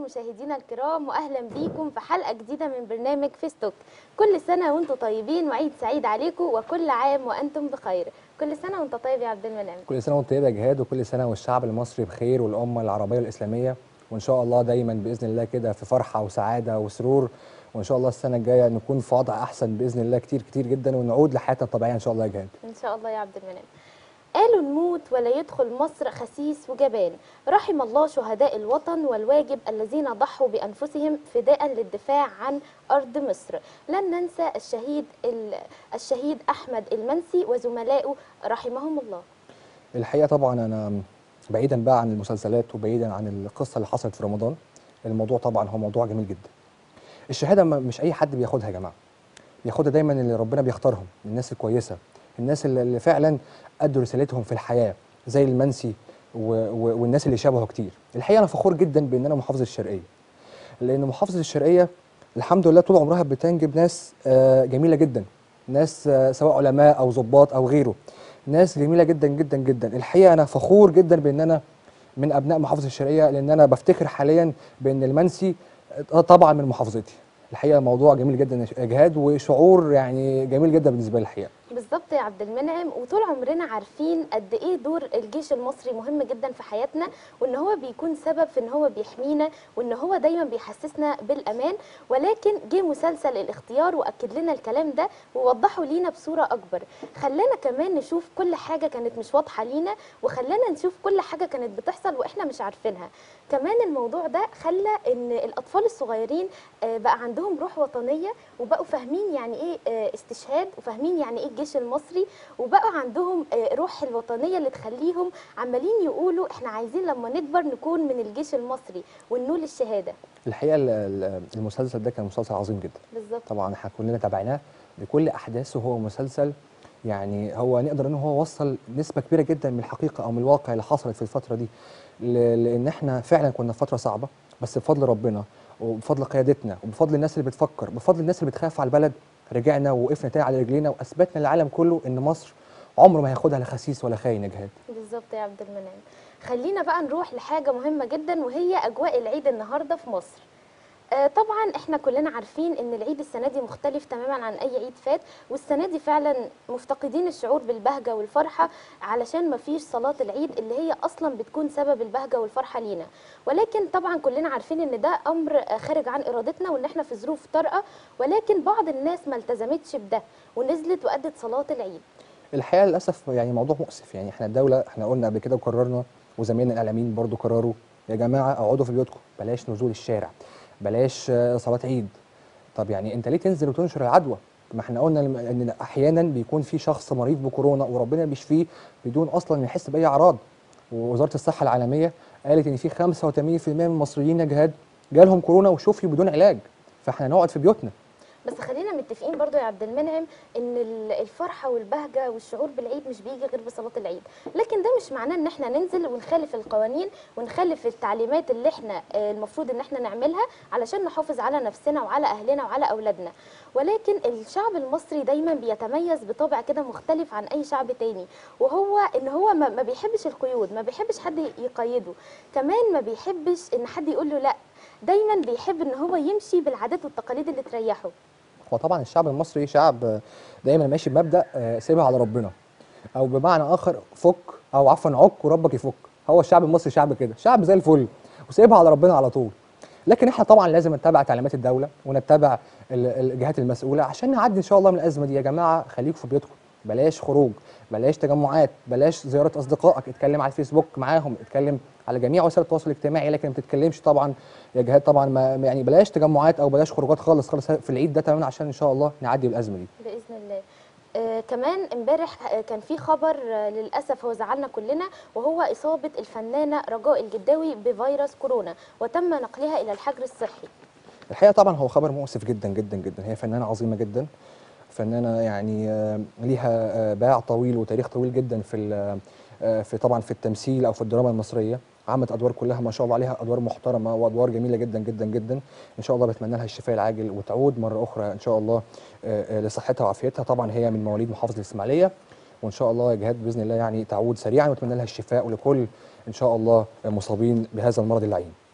مشاهدينا الكرام واهلا بيكم في حلقه جديده من برنامج فيستوك كل سنه وانتم طيبين وعيد سعيد عليكم وكل عام وانتم بخير كل سنه وانت طيب يا عبد المنعم كل سنه وانت طيب يا جهاد وكل سنه والشعب المصري بخير والامه العربيه والاسلاميه وان شاء الله دايما باذن الله كده في فرحه وسعاده وسرور وان شاء الله السنه الجايه نكون في وضع احسن باذن الله كتير كتير جدا ونعود لحياتنا الطبيعيه ان شاء الله يا جهاد ان شاء الله يا عبد المنعم قالوا نموت ولا يدخل مصر خسيس وجبان رحم الله شهداء الوطن والواجب الذين ضحوا بأنفسهم فداء للدفاع عن أرض مصر لن ننسى الشهيد ال- الشهيد أحمد المنسي وزملائه رحمهم الله الحقيقه طبعا انا بعيدا بقى عن المسلسلات وبعيدا عن القصه اللي حصلت في رمضان الموضوع طبعا هو موضوع جميل جدا الشهاده ما- مش اي حد بياخدها يا جماعه بياخدها دايما اللي ربنا بيختارهم الناس الكويسه الناس اللي اللي فعلا ادوا رسالتهم في الحياه زي المنسي و... و... والناس اللي شبهه كتير الحقيقه انا فخور جدا بان انا محافظ الشرقيه لان محافظه الشرقيه الحمد لله طول عمرها بتنجب ناس آه، جميله جدا ناس آه، سواء علماء او ضباط او غيره ناس جميله جدا جدا جدا الحقيقه انا فخور جدا بان انا من ابناء محافظه الشرقيه لان انا بفتخر حاليا بان المنسي آه، طبعا من محافظتي الحقيقه موضوع جميل جدا يا جهاد وشعور يعني جميل جدا بالنسبه لي الحقيقه بالظبط يا عبد المنعم وطول عمرنا عارفين قد ايه دور الجيش المصري مهم جدا في حياتنا وان هو بيكون سبب في ان هو بيحمينا وان هو دايما بيحسسنا بالامان ولكن جه مسلسل الاختيار واكد لنا الكلام ده ووضحه لينا بصوره اكبر خلانا كمان نشوف كل حاجه كانت مش واضحه لينا وخلانا نشوف كل حاجه كانت بتحصل واحنا مش عارفينها كمان الموضوع ده خلى ان الاطفال الصغيرين آه، بقى عندهم روح وطنيه وبقوا فاهمين يعني ايه آه، استشهاد وفاهمين يعني ايه الجيش المصري وبقى عندهم آه، روح الوطنيه اللي تخليهم عمالين يقولوا احنا عايزين لما نكبر نكون من الجيش المصري وننول الشهاده الحقيقه ال- ال- المسلسل ده كان مسلسل عظيم جدا بالظبط طبعا احنا كلنا تابعناه بكل احداثه هو مسلسل يعني هو نقدر ان هو وصل نسبه كبيره جدا من الحقيقه او من الواقع اللي حصلت في الفتره دي ل- لان احنا فعلا كنا في فتره صعبه بس بفضل ربنا وبفضل قيادتنا وبفضل الناس اللي بتفكر بفضل الناس اللي بتخاف على البلد رجعنا ووقفنا تاني على رجلينا واثبتنا للعالم كله ان مصر عمره ما هياخدها لا خسيس ولا خاين يا جهاد بالظبط يا عبد المنعم خلينا بقى نروح لحاجه مهمه جدا وهي اجواء العيد النهارده في مصر آه، طبعا احنا كلنا عارفين ان العيد السنه دي مختلف تماما عن اي عيد فات والسنه دي فعلا مفتقدين الشعور بالبهجه والفرحه علشان ما فيش صلاه العيد اللي هي اصلا بتكون سبب البهجه والفرحه لينا ولكن طبعا كلنا عارفين ان ده امر آه، خارج عن ارادتنا وان احنا في ظروف طارئه ولكن بعض الناس ما التزمتش بده ونزلت وادت صلاه العيد الحقيقه للاسف يعني موضوع مؤسف يعني احنا الدوله احنا قلنا قبل كده وقررنا وزمايلنا الاعلاميين برضو قرروا يا جماعه اقعدوا في بيوتكم بلاش نزول الشارع بلاش آه، صلاه عيد طب يعني انت ليه تنزل وتنشر العدوى ما احنا قلنا الم- ان احيانا بيكون في شخص مريض بكورونا وربنا بيشفيه بدون اصلا يحس باي اعراض ووزاره الصحه العالميه قالت ان في 85% من المصريين يا جهاد جالهم كورونا وشفيوا بدون علاج فاحنا نقعد في بيوتنا بس خلينا متفقين برضو يا عبد المنعم ان ال- الفرحه والبهجه والشعور بالعيد مش بيجي غير بصلاه العيد لكن ده مش معناه ان احنا ننزل ونخالف القوانين ونخالف التعليمات اللي احنا آه، المفروض ان احنا نعملها علشان نحافظ على نفسنا وعلى اهلنا وعلى اولادنا ولكن الشعب المصري دايما بيتميز بطبع كده مختلف عن اي شعب تاني وهو ان هو ما ما بيحبش القيود ما بيحبش حد يقيده كمان ما بيحبش ان حد يقول له لا دايما بيحب ان هو يمشي بالعادات والتقاليد اللي تريحه هو طبعا الشعب المصري شعب دايما ماشي بمبدا آه، سيبها على ربنا او بمعنى اخر فك او عفوا عك وربك يفك هو الشعب المصري شعب كده شعب زي الفل وسيبها على ربنا على طول لكن احنا طبعا لازم نتبع تعليمات الدوله ونتبع ال- الجهات المسؤوله عشان نعدي ان شاء الله من الازمه دي يا جماعه خليكم في بيوتكم بلاش خروج بلاش تجمعات بلاش زياره اصدقائك اتكلم على الفيسبوك معاهم اتكلم على جميع وسائل التواصل الاجتماعي لكن ما تتكلمش طبعا يا جهاد طبعا ما يعني بلاش تجمعات او بلاش خروجات خالص خالص في العيد ده تماما عشان ان شاء الله نعدي الازمه دي باذن الله آه كمان امبارح آه كان في خبر آه للاسف هو زعلنا كلنا وهو اصابه الفنانه رجاء الجداوي بفيروس كورونا وتم نقلها الى الحجر الصحي الحقيقه طبعا هو خبر مؤسف جدا جدا جدا هي فنانه عظيمه جدا فنانه يعني آه، ليها آه، باع طويل وتاريخ طويل جدا في ال- آه، في طبعا في التمثيل او في الدراما المصريه عملت ادوار كلها ما شاء الله عليها ادوار محترمه وادوار جميله جدا جدا جدا ان شاء الله بتمنى لها الشفاء العاجل وتعود مره اخرى ان شاء الله آه، آه، لصحتها وعافيتها طبعا هي من مواليد محافظه الاسماعيليه وان شاء الله يا جهاد باذن الله يعني تعود سريعا واتمنى لها الشفاء ولكل ان شاء الله مصابين بهذا المرض اللعين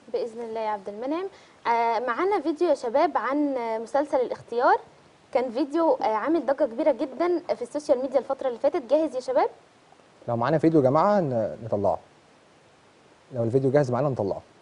باذن الله يا عبد المنعم آه معانا فيديو يا شباب عن آه، مسلسل الاختيار كان فيديو آه عامل ضجه كبيره جدا في السوشيال ميديا الفتره اللي فاتت جاهز يا شباب لو معانا فيديو يا جماعه ن- نطلعه لو الفيديو جاهز معانا نطلعه